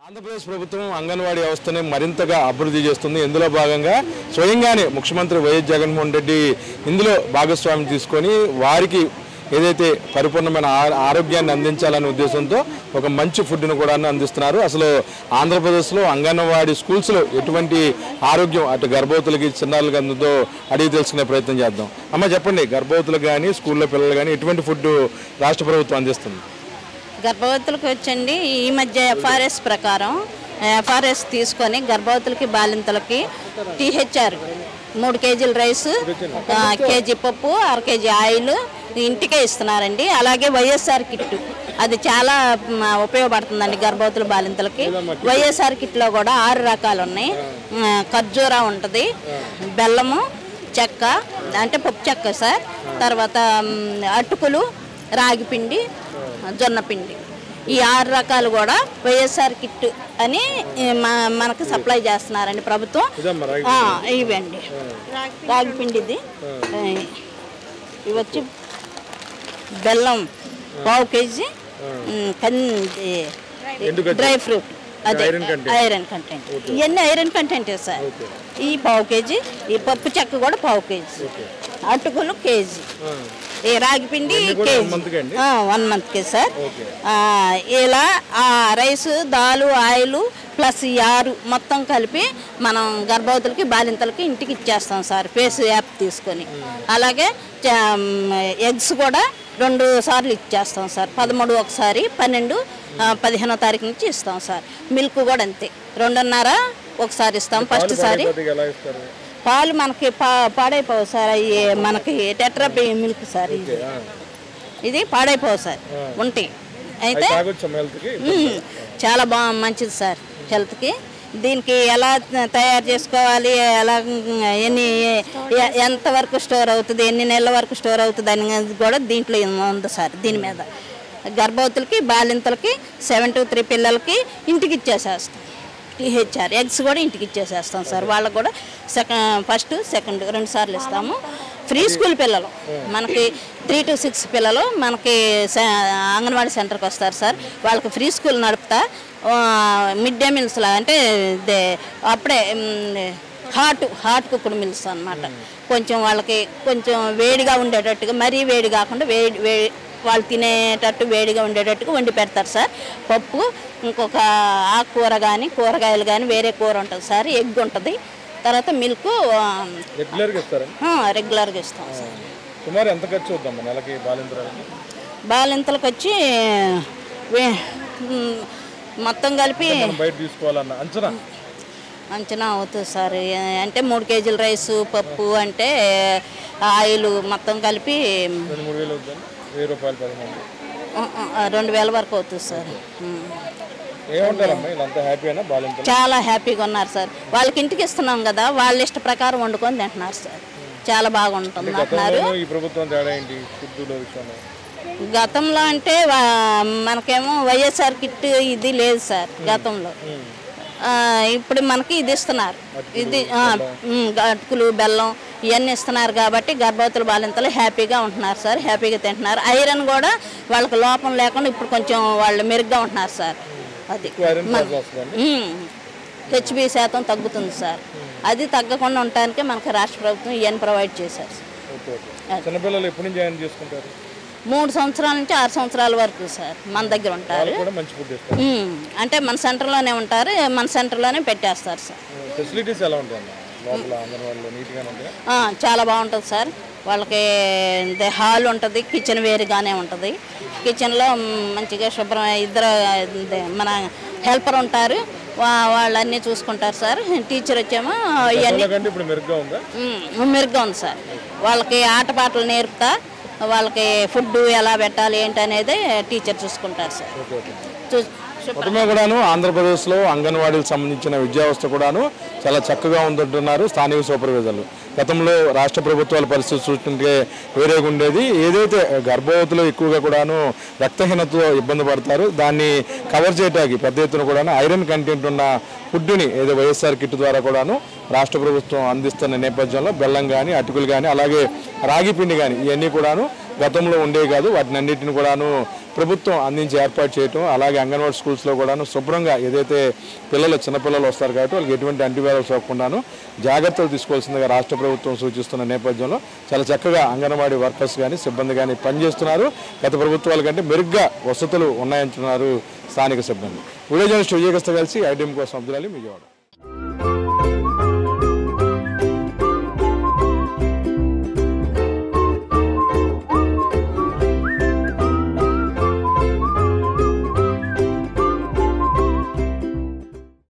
ఆంధ్రప్రదేశ్ ప్రభుత్వం అంగన్వాడీ వ్యవస్థని మరింతగా అభివృద్ధి చేస్తుంది ఇందులో భాగంగా స్వయంగానే ముఖ్యమంత్రి వైఎస్ జగన్మోహన్ రెడ్డి ఇందులో భాగస్వామ్యం తీసుకొని వారికి ఏదైతే పరిపూర్ణమైన ఆ- ఆరోగ్యాన్ని అందించాలనే ఉద్దేశంతో ఒక మంచి ఫుడ్ను కూడా అందిస్తున్నారు అసలు ఆంధ్రప్రదేశ్లో అంగన్వాడీ స్కూల్స్లో ఎటువంటి ఆరోగ్యం అటు గర్భవతులకి చిన్నారులకి అందుతో అడిగి తెలుసుకునే ప్రయత్నం చేద్దాం అమ్మ చెప్పండి గర్భవతులకు కానీ స్కూల్లో పిల్లలు కానీ ఎటువంటి ఫుడ్ రాష్ట్ర ప్రభుత్వం అందిస్తుంది గర్భవతులకు వచ్చండి ఈ మధ్య ఎఫ్ఆర్ఎస్ ప్రకారం ఎఫ్ఆర్ఎస్ తీసుకొని గర్భవతులకి బాలింతలకి టీహెచ్ఆర్ మూడు కేజీల రైస్ ఆ, కేజీ పప్పు అర కేజీ ఆయిల్ ఇంటికే ఇస్తున్నారండి అలాగే వైఎస్ఆర్ కిట్ అది చాలా మ్, ఉపయోగపడుతుందండి గర్భవతుల బాలింతలకి వైఎస్ఆర్ కిట్లో కూడా ఆరు రకాలు ఉన్నాయి ఆ, ఖర్జూరా ఉంటుంది బెల్లము చెక్క అంటే పప్పు చెక్క సార్ తర్వాత మ్, అటుకులు రాగిపిండి జొన్న పిండి ఈ ఆరు రకాలు కూడా వైఎస్ఆర్ కిట్ అని ఈ, మ- మనకు సప్లై చేస్తున్నారండి ప్రభుత్వం ఇదమ్మా రాగి ఆ, ఇవండి రాగి పిండి ఇది ఆ, ఇవి వచ్చి బెల్లం పావు కేజీ ఉమ్, కంది ఎండుగడ్డి. డ్రై ఫ్రూట్ అదే ఐరన్ కంటెంట్. ఐరన్ కంటెంట్ ఇవన్నీ ఐరన్ కంటెంటే సార్ ఈ పావు కేజీ ఈ పప్పు చెక్క కూడా పావు కేజీ అటుకులు కేజీ ఈ రాగి పిండి ఇవన్నీ కూడా కేజీ one month కి అండి? వన్ మంత్కి సార్ ఓకే. ఆ, ఇలా ఆ రైస్ దాలు ఆయిల్ ప్లస్ ఈ ఆరు మొత్తం కలిపి మనం గర్భవతులకి బాలింతలకి ఇంటికి ఇచ్చేస్తాం సార్ ఫేస్ యాప్ తీసుకొని అలాగే ఎగ్స్ కూడా రెండు సార్లు ఇచ్చేస్తాం సార్ పదమూడు ఒకసారి పన్నెండు ఆ, పదిహేనో తారీఖు నుంచి ఇస్తాం సార్ మిల్క్ కూడా అంతే రెండున్నర ఒకసారి ఇస్తాం ఫస్ట్ సారి కొద్దిగా ఎలా ఇస్తారు పాలు మనకి పా పాడైపోవు సార్ అవి మనకి టెట్రా మిల్క్ సార్ ఇది ఇది పాడైపోవు సార్ ఉంటాయి అయితే తాగొచ్చా హెల్త్కి మ్మ్. చాలా బా మంచిది సార్ హెల్త్కి దీనికి ఎలా తయారు చేసుకోవాలి ఎలా ఎన్ని ఎ- ఎంతవరకు స్టోర్ అవుతుంది ఎన్ని నెలల వరకు స్టోర్ అవుతుంది అనేది కూడా దీంట్లో ఉంది సార్ దీని మీద గర్భవతులకి బాలింతలకి సెవెన్ టు త్రీ పిల్లలకి ఇంటికి ఇచ్చేసేస్తాం టీహెచ్ఆర్ ఎగ్స్ కూడా ఇంటికి ఇచ్చేసేస్తాం సార్ వాళ్ళకు కూడా సెకండ్ ఫస్ట్ సెకండ్ రెండు సార్లు ఇస్తాము ఫ్రీ స్కూల్ పిల్లలు మనకి త్రీ టు సిక్స్ పిల్లలు మనకి స- అంగన్వాడీ సెంటర్కి వస్తారు సార్ వాళ్ళకి ఫ్రీ స్కూల్ నడుపుతా మిడ్ డే మీల్స్ లాగా అంటే ఇదే అప్పుడే మ్, హాట్ హాట్ కుక్కుడు మిల్స్ అన్నమాట కొంచెం వాళ్ళకి కొంచెం వేడిగా ఉండేటట్టుగా మరీ వేడి కాకుండా వేడి వేడి వాళ్ళు తినేటట్టు వేడిగా ఉండేటట్టుగా వండి పెడతారు సార్ పప్పు ఇంకొక ఆకుకూర కానీ కూరగాయలు కానీ వేరే కూర ఉంటుంది సార్ ఎగ్ ఉంటుంది తర్వాత మిల్క్ రెగ్యులర్గా ఇస్తారా రెగ్యులర్గా ఇస్తాం సార్ సుమారు ఎంత ఖర్చు అవుద్దమ్మా నెలకి బాలింతరాలకి బాలింతలకు వచ్చి వే- మ్, మొత్తం కలిపి మనం బయట తీసుకోవాలన్న అంచనా అంచనా అవుతుంది సార్ ఏ- అంటే మూడు కేజీల రైస్ పప్పు అంటే ఆయిల్ మొత్తం కలిపి రెండు మూడు వేలు అవుతుంది వెయ్యి రూపాయలు పది మంది ఆ, ఆ, రెండు వేల వరకు అవుతుంది సార్ మ్. ఏమంటారమ్మా వీళ్ళంతా హ్యాపీనా బాలింతలు చాలా హ్యాపీగా ఉన్నారు సార్ వాళ్ళకి ఇంటికి ఇస్తున్నాం కదా వాళ్ళ ఇష్ట ప్రకారం వండుకొని తింటున్నారు సార్ చాలా బాగుంటుంది అంటున్నారు గతంలోనూ ఈ ప్రభుత్వం తేడా ఏంటి ఫుడ్లో విషయంలో గతంలో అంటే వా- మనకేమో వైఎస్ఆర్ కిట్ ఇది లేదు సార్ గతంలో ఆ, ఇప్పుడు మనకి ఇది ఇస్తున్నారు ఇది ఆ, ఉమ్, అటుకులు బెల్లం ఇవన్నీ ఇస్తున్నారు కాబట్టి గర్భవతుల బాలింతలు హ్యాపీగా ఉంటున్నారు సార్ హ్యాపీగా తింటున్నారు ఐరన్ కూడా వాళ్ళకి లోపం లేకుండా ఇప్పుడు కొంచెం వాళ్ళు మెరుగ్గా ఉంటున్నారు సార్ అది ఐరన్ ప్రాబ్లం వస్తుందండి హెచ్బి శాతం తగ్గుతుంది సార్ అది తగ్గకుండా ఉండటానికి మనకి రాష్ట్ర ప్రభుత్వం ఇవన్నీ ప్రొవైడ్ చేశారు సార్. ఓకే ఓకే చిన్నపిల్లలు ఎప్పటి నుంచి జాయిన్ చేసుకుంటారు మూడు సంవత్సరాల నుంచి ఆరు సంవత్సరాల వరకు సార్ మన దగ్గర ఉంటారు వాళ్ళు కూడా మంచి ఫుడ్ ఇస్తారు ఉమ్, అంటే మన సెంటర్లోనే ఉంటారు మన సెంటర్లోనే పెట్టేస్తారు సార్ ఫెసిలిటీస్ ఎలా ఉంటాయమ్మా లోపల అంగన్వాడీలో నీట్గానే ఉంటాయా ఆ, చాలా బాగుంటుంది సార్ వాళ్ళకి ఇదే హాల్ ఉంటుంది కిచెన్ వేరుగానే ఉంటుంది కిచెన్లో మ్, మంచిగా శుభ్రం ఇద్దరు ఇదే మన హెల్పర్ ఉంటారు వా- వాళ్ళన్నీ చూసుకుంటారు సార్ టీచర్ వచ్చేమో ఇవన్నీ కంటే ఇప్పుడు మెరుగ్గా ఉందా మ్మ్. మెరుగ్గా ఉంది సార్ వాళ్ళకి ఆటపాటలు నేర్పుతా వాళ్ళకి ఫుడ్ ఎలా పెట్టాలి ఏంటి అనేది టీచర్ చూసుకుంటారు సార్ ఓకే ఓకే చూ మొత్తమే కూడాను ఆంధ్రప్రదేశ్లో అంగన్వాడీలకు సంబంధించిన విద్యా వ్యవస్థ కూడాను చాలా చక్కగా ఉందంటున్నారు స్థానిక సూపర్వైజర్లు గతంలో రాష్ట్ర ప్రభుత్వాల పరిస్థితి చూస్తుంటే వేరేగా ఉండేది ఏదైతే గర్భవతులు ఎక్కువగా కూడాను రక్తహీనతతో ఇబ్బంది పడతారు దాన్ని కవర్ చేయడానికి పెద్ద ఎత్తున కూడాను ఐరన్ కంటెంట్ ఉన్న ఫుడ్ని ఏదో వైఎస్ఆర్ కిట్ ద్వారా కూడాను రాష్ట్ర ప్రభుత్వం అందిస్తున్న నేపథ్యంలో బెల్లం కానీ అటుకులు కానీ అలాగే రాగి పిండి కానీ ఇవన్నీ కూడాను గతంలో ఉండేవి కాదు వాటిని అన్నిటిని కూడాను ప్రభుత్వం అందించి ఏర్పాటు చేయటం అలాగే అంగన్వాడీ స్కూల్స్లో కూడాను శుభ్రంగా ఏదైతే పిల్లలు చిన్నపిల్లలు వస్తారు కాబట్టి వాళ్ళకి ఎటువంటి అంటివైరల్ సోకకుండాను జాగ్రత్తలు తీసుకోవాల్సిందిగా రాష్ట్ర ప్రభుత్వం సూచిస్తున్న నేపథ్యంలో చాలా చక్కగా అంగన్వాడీ వర్కర్స్ కానీ సిబ్బంది కానీ పనిచేస్తున్నారు గత ప్రభుత్వాల కంటే మెరుగ్గా వసతులు ఉన్నాయంటున్నారు స్థానిక సిబ్బంది వీడియో జర్నలిస్ట్ విజయకస్త కలిసి ఐటీఎం కోసం అబ్దుల్ అలీ విజయవాడ